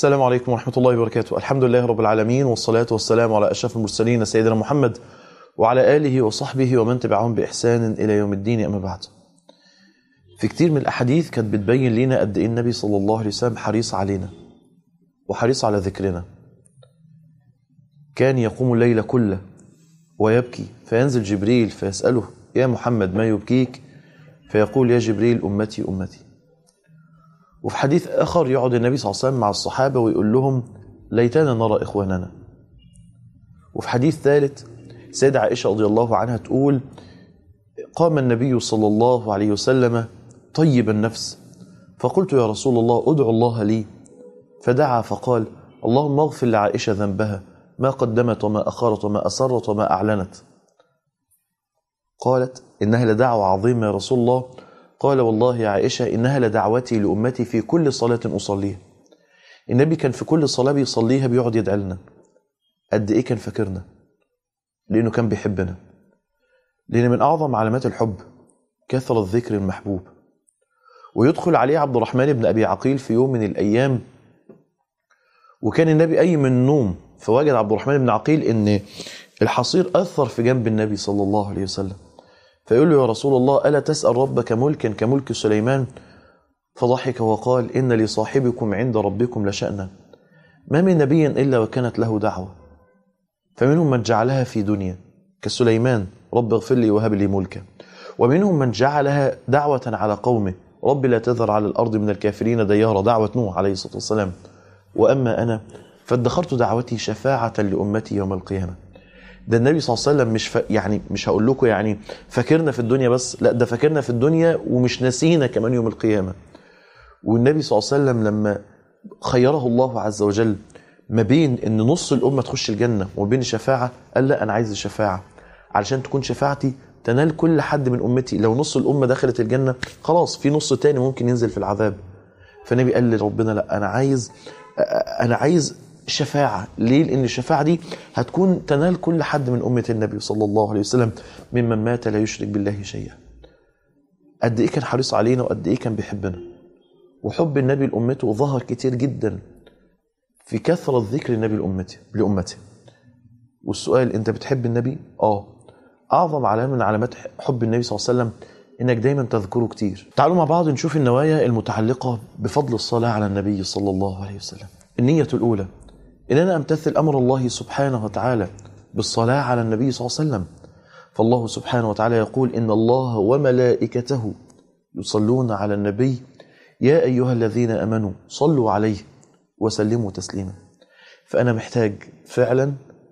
السلام عليكم ورحمة الله وبركاته الحمد لله رب العالمين والصلاة والسلام على أشرف المرسلين سيدنا محمد وعلى آله وصحبه ومن تبعهم بإحسان إلى يوم الدين أما بعد في كتير من الأحاديث كانت بتبين لنا قد إيه النبي صلى الله عليه وسلم حريص علينا وحريص على ذكرنا كان يقوم الليل كله ويبكي فينزل جبريل فيسأله يا محمد ما يبكيك فيقول يا جبريل أمتي أمتي وفي حديث آخر يقعد النبي صلى الله عليه وسلم مع الصحابة ويقول لهم ليتنا نرى إخواننا وفي حديث ثالث سيدة عائشة رضي الله عنها تقول قام النبي صلى الله عليه وسلم طيب النفس فقلت يا رسول الله ادعو الله لي فدعا فقال اللهم اغفر لعائشة ذنبها ما قدمت وما أخرت وما أسرت وما أعلنت قالت إنها لدعوة عظيمة يا رسول الله قال والله يا عائشة إنها لدعوتي لأمتي في كل صلاة أصليها النبي كان في كل صلاة بيصليها بيقعد يدعي لنا قد إيه كان فاكرنا لأنه كان بيحبنا لأن من أعظم علامات الحب كثرة ذكر المحبوب ويدخل عليه عبد الرحمن بن أبي عقيل في يوم من الأيام وكان النبي أي من النوم فوجد عبد الرحمن بن عقيل ان الحصير اثر في جنب النبي صلى الله عليه وسلم فيقول له يا رسول الله الا تسال ربك ملكا كملك سليمان فضحك وقال ان لصاحبكم عند ربكم لشانا ما من نبي الا وكانت له دعوه فمنهم من جعلها في دنيا كسليمان رب اغفر لي وهب لي ملكا ومنهم من جعلها دعوه على قومه رب لا تذر على الارض من الكافرين ديارا دعوه نوح عليه الصلاه والسلام واما انا فادخرت دعوتي شفاعة لأمتي يوم القيامة ده النبي صلى الله عليه وسلم مش ف... يعني مش هقول لكم يعني فاكرنا في الدنيا بس لا ده فاكرنا في الدنيا ومش ناسينا كمان يوم القيامة والنبي صلى الله عليه وسلم لما خيره الله عز وجل ما بين ان نص الامه تخش الجنه وبين الشفاعه قال لا انا عايز الشفاعه علشان تكون شفاعتي تنال كل حد من امتي لو نص الامه دخلت الجنه خلاص في نص تاني ممكن ينزل في العذاب فالنبي قال لربنا لا انا عايز انا عايز شفاعة ليه؟ لأن الشفاعة دي هتكون تنال كل حد من أمة النبي صلى الله عليه وسلم ممن مات لا يشرك بالله شيئا قد إيه كان حريص علينا وقد إيه كان بيحبنا وحب النبي لأمته ظهر كتير جدا في كثرة ذكر النبي لأمته لأمته والسؤال أنت بتحب النبي؟ آه أعظم علامة من علامات حب النبي صلى الله عليه وسلم إنك دايما تذكره كتير تعالوا مع بعض نشوف النوايا المتعلقة بفضل الصلاة على النبي صلى الله عليه وسلم النية الأولى إن أنا أمتثل أمر الله سبحانه وتعالى بالصلاة على النبي صلى الله عليه وسلم فالله سبحانه وتعالى يقول إن الله وملائكته يصلون على النبي يا أيها الذين أمنوا صلوا عليه وسلموا تسليما فأنا محتاج فعلا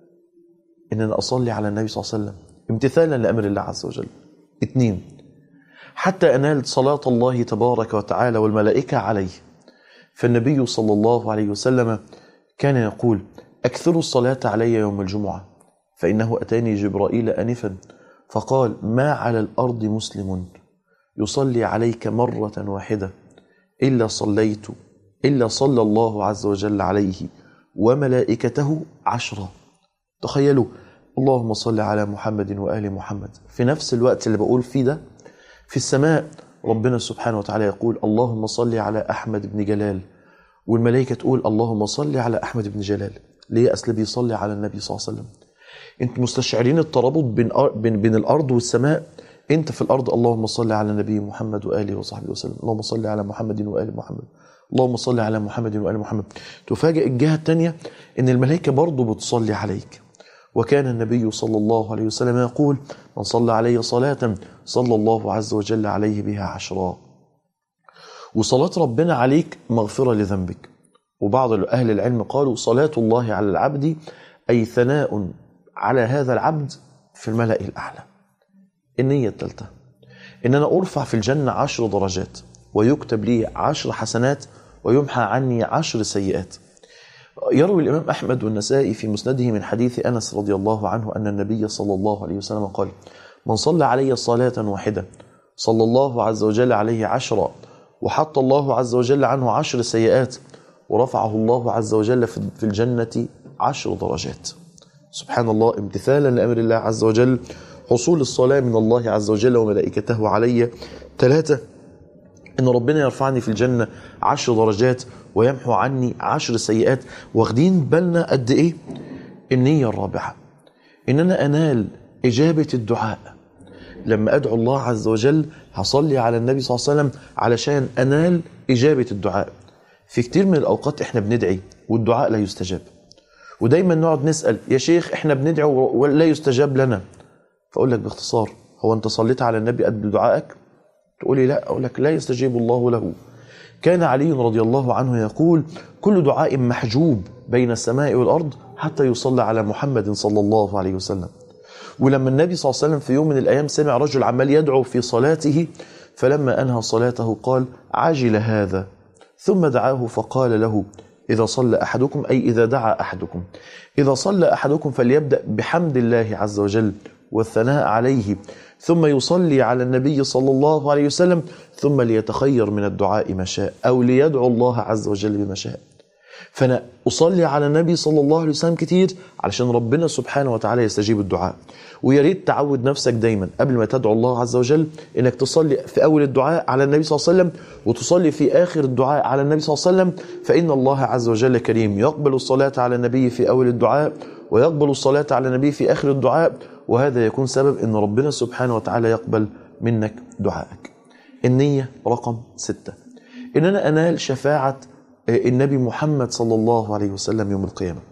إن أنا أصلي على النبي صلى الله عليه وسلم امتثالا لأمر الله عز وجل اثنين حتى أنال صلاة الله تبارك وتعالى والملائكة عليه فالنبي صلى الله عليه وسلم كان يقول أكثروا الصلاة علي يوم الجمعة فإنه أتاني جبرائيل آنفا فقال ما على الأرض مسلم يصلي عليك مرة واحدة إلا صليت إلا صلى الله عز وجل عليه وملائكته عشرة تخيلوا اللهم صل على محمد وآل محمد في نفس الوقت اللي بقول فيه ده في السماء ربنا سبحانه وتعالى يقول اللهم صل على أحمد بن جلال والملائكة تقول اللهم صل على أحمد بن جلال ليه أصل بيصلي على النبي صلى الله عليه وسلم انت مستشعرين الترابط بين, بين, بين الأرض والسماء انت في الأرض اللهم صل على النبي محمد وآله وصحبه وسلم اللهم صل على محمد وآل محمد اللهم صل على محمد وآل محمد تفاجئ الجهة الثانية ان الملائكة برضه بتصلي عليك وكان النبي صلى الله عليه وسلم يقول من صلى علي صلاة صلى الله عز وجل عليه بها عشرا وصلاة ربنا عليك مغفرة لذنبك وبعض أهل العلم قالوا صلاة الله على العبد أي ثناء على هذا العبد في الملأ الأعلى النية الثالثة إن أنا أرفع في الجنة عشر درجات ويكتب لي عشر حسنات ويمحى عني عشر سيئات يروي الإمام أحمد والنسائي في مسنده من حديث أنس رضي الله عنه أن النبي صلى الله عليه وسلم قال من صلى علي صلاة واحدة صلى الله عز وجل عليه عشرا وحط الله عز وجل عنه عشر سيئات ورفعه الله عز وجل في الجنة عشر درجات سبحان الله امتثالا لأمر الله عز وجل حصول الصلاة من الله عز وجل وملائكته علي ثلاثة ان ربنا يرفعني في الجنه عشر درجات ويمحو عني عشر سيئات واخدين بالنا قد ايه النيه الرابعه ان انا انال اجابه الدعاء لما ادعو الله عز وجل هصلي على النبي صلى الله عليه وسلم علشان انال اجابه الدعاء في كتير من الاوقات احنا بندعي والدعاء لا يستجاب ودايما نقعد نسال يا شيخ احنا بندعو ولا يستجاب لنا فاقول لك باختصار هو انت صليت على النبي قد دعائك تقولي لا اقول لك لا يستجيب الله له كان علي رضي الله عنه يقول كل دعاء محجوب بين السماء والارض حتى يصلى على محمد صلى الله عليه وسلم ولما النبي صلى الله عليه وسلم في يوم من الايام سمع رجل عمال يدعو في صلاته فلما انهى صلاته قال عجل هذا ثم دعاه فقال له إذا صلى أحدكم أي إذا دعا أحدكم إذا صلى أحدكم فليبدأ بحمد الله عز وجل والثناء عليه ثم يصلي على النبي صلى الله عليه وسلم ثم ليتخير من الدعاء ما شاء أو ليدعو الله عز وجل بما شاء فأنا أصلي على النبي صلى الله عليه وسلم كتير علشان ربنا سبحانه وتعالى يستجيب الدعاء ويا ريت تعود نفسك دايما قبل ما تدعو الله عز وجل انك تصلي في اول الدعاء على النبي صلى الله عليه وسلم وتصلي في اخر الدعاء على النبي صلى الله عليه وسلم فان الله عز وجل كريم يقبل الصلاه على النبي في اول الدعاء ويقبل الصلاه على النبي في اخر الدعاء وهذا يكون سبب ان ربنا سبحانه وتعالى يقبل منك دعائك. النيه رقم ستة ان انا انال شفاعه النبي محمد صلى الله عليه وسلم يوم القيامه.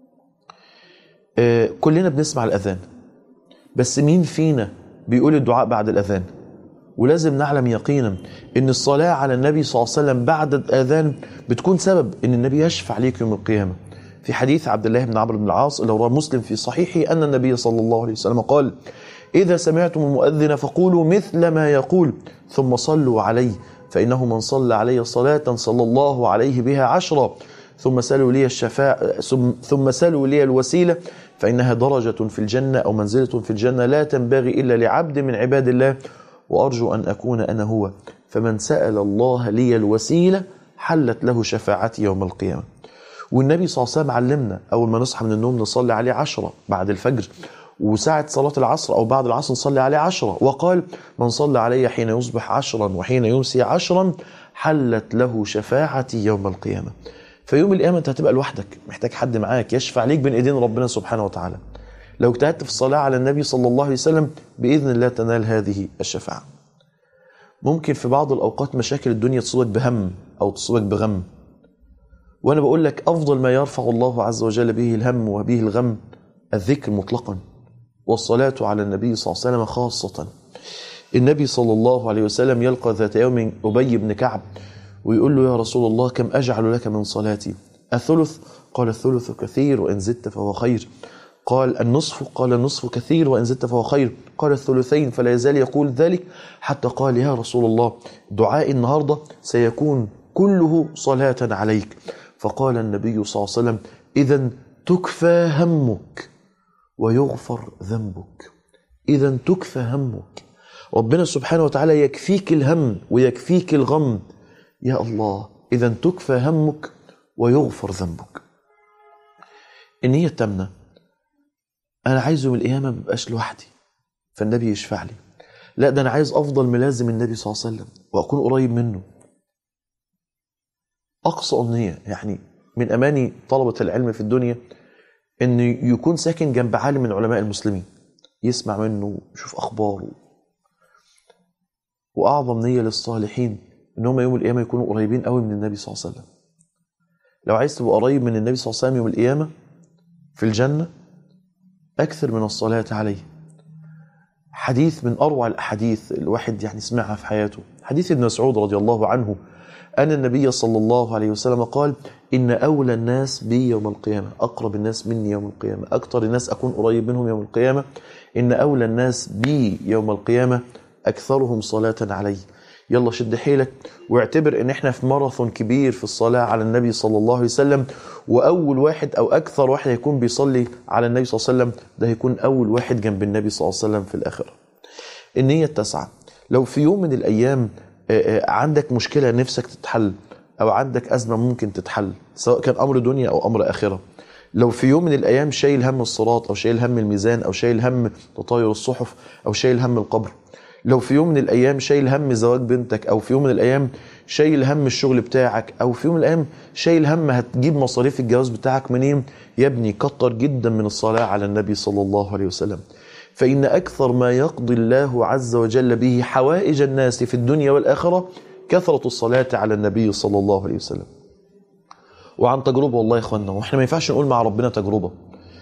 كلنا بنسمع الاذان بس مين فينا بيقول الدعاء بعد الأذان ولازم نعلم يقينا ان الصلاة على النبي صلى الله عليه وسلم بعد الأذان بتكون سبب ان النبي يشفع ليك يوم القيامة في حديث عبد الله بن عمرو بن العاص اللي رواه مسلم في صحيحه أن النبي صلى الله عليه وسلم قال إذا سمعتم المؤذن فقولوا مثل ما يقول ثم صلوا عليه فإنه من صلى علي صلاة صلى الله عليه بها عشرة ثم سلوا لي الشفاعة ثم سلوا لي الوسيلة فإنها درجة في الجنة أو منزلة في الجنة لا تنبغي إلا لعبد من عباد الله وأرجو أن أكون أنا هو فمن سأل الله لي الوسيلة حلت له شفاعتي يوم القيامة والنبي صلى الله عليه وسلم علمنا أول ما نصحى من النوم نصلي عليه عشرة بعد الفجر وساعة صلاة العصر أو بعد العصر نصلي عليه عشرة وقال من صلى علي حين يصبح عشرا وحين يمسي عشرا حلت له شفاعتي يوم القيامة فيوم القيامة أنت هتبقى لوحدك محتاج حد معاك يشفع ليك بين إيدين ربنا سبحانه وتعالى لو اجتهدت في الصلاة على النبي صلى الله عليه وسلم بإذن الله تنال هذه الشفاعة ممكن في بعض الأوقات مشاكل الدنيا تصيبك بهم أو تصيبك بغم وأنا بقول لك أفضل ما يرفع الله عز وجل به الهم وبه الغم الذكر مطلقا والصلاة على النبي صلى الله عليه وسلم خاصة النبي صلى الله عليه وسلم يلقى ذات يوم أبي بن كعب ويقول له يا رسول الله كم أجعل لك من صلاتي الثلث قال الثلث كثير وإن زدت فهو خير قال النصف قال النصف كثير وإن زدت فهو خير قال الثلثين فلا يزال يقول ذلك حتى قال يا رسول الله دعاء النهاردة سيكون كله صلاة عليك فقال النبي صلى الله عليه وسلم إذا تكفى همك ويغفر ذنبك إذا تكفى همك ربنا سبحانه وتعالى يكفيك الهم ويكفيك الغم يا الله إذا تكفى همك ويغفر ذنبك النية التامنة أنا عايز يوم القيامة مبقاش لوحدي فالنبي يشفع لي لا ده أنا عايز أفضل ملازم النبي صلى الله عليه وسلم وأكون قريب منه أقصى أمنية يعني من أماني طلبة العلم في الدنيا أن يكون ساكن جنب عالم من علماء المسلمين يسمع منه يشوف أخباره وأعظم نية للصالحين ان هم يوم القيامه يكونوا قريبين قوي من النبي صلى الله عليه وسلم لو عايز تبقى قريب من النبي صلى الله عليه وسلم يوم القيامه في الجنه اكثر من الصلاه عليه حديث من اروع الاحاديث الواحد يعني سمعها في حياته حديث ابن مسعود رضي الله عنه ان النبي صلى الله عليه وسلم قال ان اولى الناس بي يوم القيامه اقرب الناس مني يوم القيامه اكثر الناس اكون قريب منهم يوم القيامه ان اولى الناس بي يوم القيامه اكثرهم صلاه علي يلا شد حيلك واعتبر ان احنا في ماراثون كبير في الصلاة على النبي صلى الله عليه وسلم واول واحد او اكثر واحد هيكون بيصلي على النبي صلى الله عليه وسلم ده هيكون اول واحد جنب النبي صلى الله عليه وسلم في الاخرة النية التاسعة لو في يوم من الايام عندك مشكلة نفسك تتحل او عندك ازمة ممكن تتحل سواء كان امر دنيا او امر اخرة لو في يوم من الايام شايل هم الصراط او شايل هم الميزان او شايل هم تطاير الصحف او شايل هم القبر لو في يوم من الايام شايل هم زواج بنتك او في يوم من الايام شايل هم الشغل بتاعك او في يوم من الايام شايل هم هتجيب مصاريف الجواز بتاعك منين يا ابني كتر جدا من الصلاه على النبي صلى الله عليه وسلم فان اكثر ما يقضي الله عز وجل به حوائج الناس في الدنيا والاخره كثره الصلاه على النبي صلى الله عليه وسلم وعن تجربه والله يا اخوانا واحنا ما ينفعش نقول مع ربنا تجربه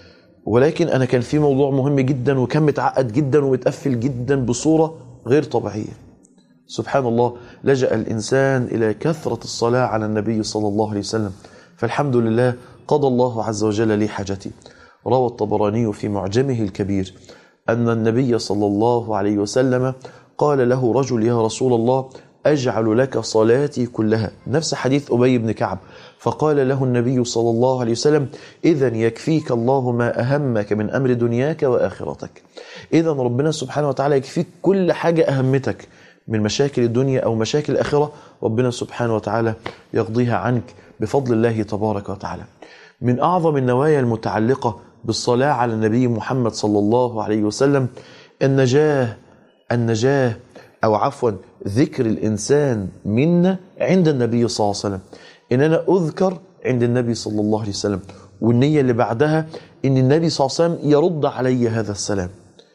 ولكن انا كان في موضوع مهم جدا وكان متعقد جدا ومتقفل جدا بصوره غير طبيعيه سبحان الله لجأ الإنسان إلى كثرة الصلاة على النبي صلى الله عليه وسلم فالحمد لله قضى الله عز وجل لي حاجتي روى الطبراني في معجمه الكبير أن النبي صلى الله عليه وسلم قال له رجل يا رسول الله أجعل لك صلاتي كلها نفس حديث أبي بن كعب فقال له النبي صلى الله عليه وسلم إذا يكفيك الله ما أهمك من أمر دنياك وآخرتك إذا ربنا سبحانه وتعالى يكفيك كل حاجة أهمتك من مشاكل الدنيا أو مشاكل الآخرة ربنا سبحانه وتعالى يقضيها عنك بفضل الله تبارك وتعالى من أعظم النوايا المتعلقة بالصلاة على النبي محمد صلى الله عليه وسلم النجاة النجاة أو عفوا ذكر الإنسان منا عند النبي صلى الله عليه وسلم إن أنا أذكر عند النبي صلى الله عليه وسلم والنية اللي بعدها إن النبي صلى الله عليه وسلم يرد علي هذا السلام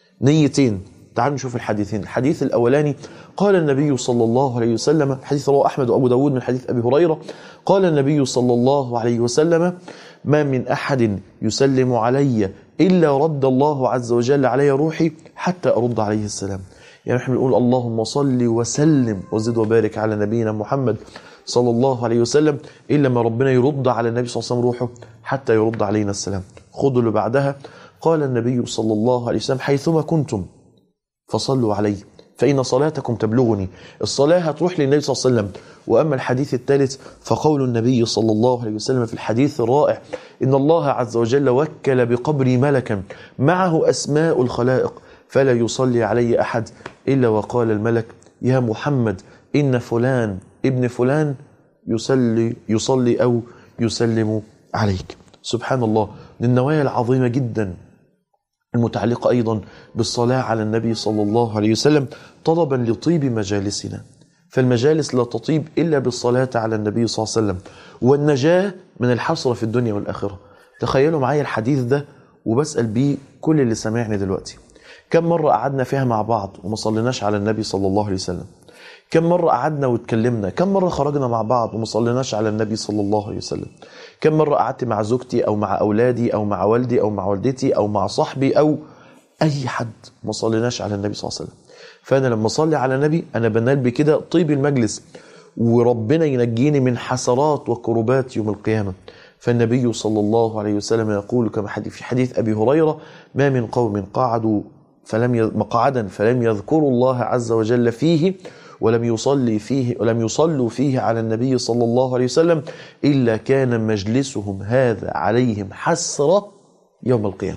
نيتين تعالوا نشوف الحديثين الحديث الأولاني قال النبي صلى الله عليه وسلم حديث رواه أحمد وأبو داود من حديث أبي هريرة قال النبي صلى الله عليه وسلم ما من أحد يسلم علي إلا رد الله عز وجل علي روحي حتى أرد عليه السلام يعني احنا بنقول اللهم صل وسلم وزد وبارك على نبينا محمد صلى الله عليه وسلم إلا ما ربنا يرد على النبي صلى الله عليه وسلم روحه حتى يرد علينا السلام خذوا اللي بعدها قال النبي صلى الله عليه وسلم حيثما كنتم فصلوا علي فإن صلاتكم تبلغني الصلاة هتروح للنبي صلى الله عليه وسلم وأما الحديث الثالث فقول النبي صلى الله عليه وسلم في الحديث الرائع إن الله عز وجل وكل بقبري ملكا معه أسماء الخلائق فلا يصلي علي أحد إلا وقال الملك يا محمد إن فلان ابن فلان يصلي يصلي أو يسلم عليك سبحان الله من النوايا العظيمة جدا المتعلقة أيضا بالصلاة على النبي صلى الله عليه وسلم طلبا لطيب مجالسنا فالمجالس لا تطيب إلا بالصلاة على النبي صلى الله عليه وسلم والنجاة من الحسرة في الدنيا والآخرة تخيلوا معايا الحديث ده وبسأل بيه كل اللي سمعني دلوقتي كم مرة قعدنا فيها مع بعض وما صليناش على النبي صلى الله عليه وسلم كم مرة قعدنا واتكلمنا كم مرة خرجنا مع بعض وما صليناش على النبي صلى الله عليه وسلم كم مرة قعدت مع زوجتي أو مع أولادي أو مع والدي أو مع والدتي أو مع صاحبي أو أي حد ما صليناش على النبي صلى الله عليه وسلم فأنا لما أصلي على النبي أنا بنال بكده طيب المجلس وربنا ينجيني من حسرات وكربات يوم القيامة فالنبي صلى الله عليه وسلم يقول كما في حديث أبي هريرة ما من قوم قعدوا فلم مقعدا فلم يذكروا الله عز وجل فيه ولم يصلي فيه ولم يصلوا فيه على النبي صلى الله عليه وسلم إلا كان مجلسهم هذا عليهم حسرة يوم القيامة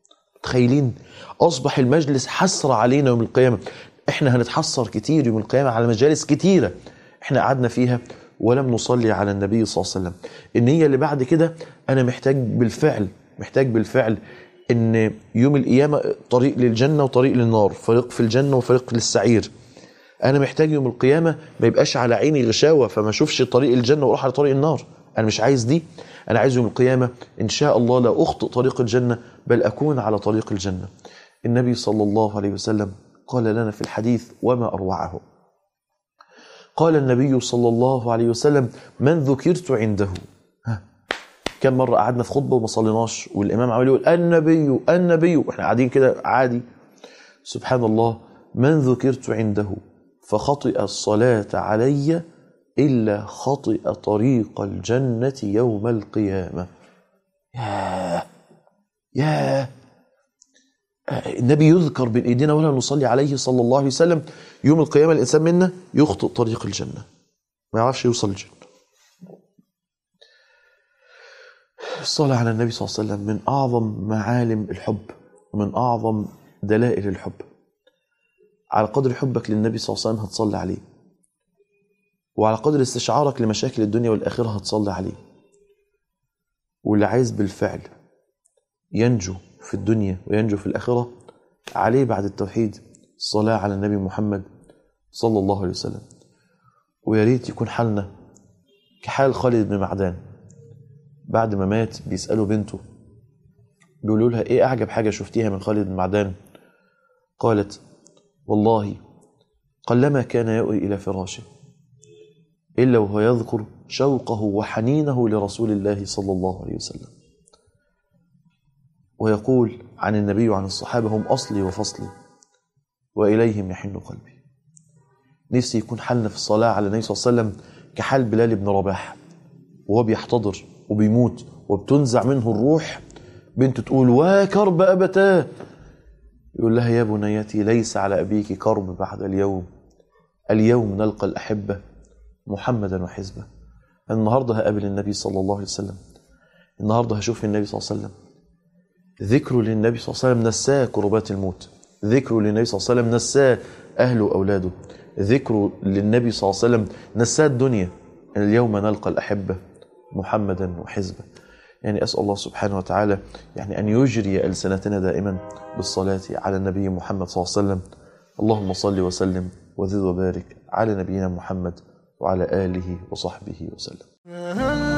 متخيلين أصبح المجلس حسرة علينا يوم القيامة احنا هنتحسر كتير يوم القيامة على مجالس كتيرة احنا قعدنا فيها ولم نصلي على النبي صلى الله عليه وسلم النية اللي بعد كده أنا محتاج بالفعل محتاج بالفعل ان يوم القيامة طريق للجنة وطريق للنار فريق في الجنة وفريق للسعير انا محتاج يوم القيامة ما يبقاش على عيني غشاوة فما اشوفش طريق الجنة واروح على طريق النار انا مش عايز دي انا عايز يوم القيامة ان شاء الله لا اخطئ طريق الجنة بل اكون على طريق الجنة النبي صلى الله عليه وسلم قال لنا في الحديث وما اروعه قال النبي صلى الله عليه وسلم من ذكرت عنده ها كم مرة قعدنا في خطبة وما صليناش والإمام عمال يقول النبي النبي واحنا قاعدين كده عادي سبحان الله من ذكرت عنده فخطئ الصلاة علي إلا خطئ طريق الجنة يوم القيامة ياه ياه النبي يذكر بين ايدينا ولا نصلي عليه صلى الله عليه وسلم يوم القيامة الإنسان منا يخطئ طريق الجنة ما يعرفش يوصل الجنة الصلاة على النبي صلى الله عليه وسلم من أعظم معالم الحب ومن أعظم دلائل الحب على قدر حبك للنبي صلى الله عليه وسلم هتصلي عليه وعلى قدر استشعارك لمشاكل الدنيا والآخرة هتصلي عليه واللي عايز بالفعل ينجو في الدنيا وينجو في الآخرة عليه بعد التوحيد الصلاة على النبي محمد صلى الله عليه وسلم ويا ريت يكون حالنا كحال خالد بن معدان بعد ما مات بيسألوا بنته بيقولوا لها ايه اعجب حاجة شفتيها من خالد بن معدان قالت والله قلما كان يأوي إلى فراشه إلا وهو يذكر شوقه وحنينه لرسول الله صلى الله عليه وسلم ويقول عن النبي وعن الصحابة هم أصلي وفصلي وإليهم يحن قلبي نفسي يكون حالنا في الصلاة على النبي صلى الله عليه وسلم كحال بلال بن رباح وهو بيحتضر وبيموت وبتنزع منه الروح بنته تقول وكرب أبتاه يقول لها يا بنيتي ليس على أبيك كرب بعد اليوم اليوم نلقى الأحبة محمدا وحزبه النهاردة هقابل النبي صلى الله عليه وسلم النهاردة هشوف النبي صلى الله عليه وسلم ذكره للنبي صلى الله عليه وسلم نساه كربات الموت ذكره للنبي صلى الله عليه وسلم نساه أهله وأولاده ذكره للنبي صلى الله عليه وسلم نساه الدنيا اليوم نلقى الأحبة محمدا وحزبه يعني أسأل الله سبحانه وتعالى يعني أن يجري ألسنتنا دائما بالصلاة على النبي محمد صلى الله عليه وسلم اللهم صل وسلم وزد وبارك على نبينا محمد وعلى آله وصحبه وسلم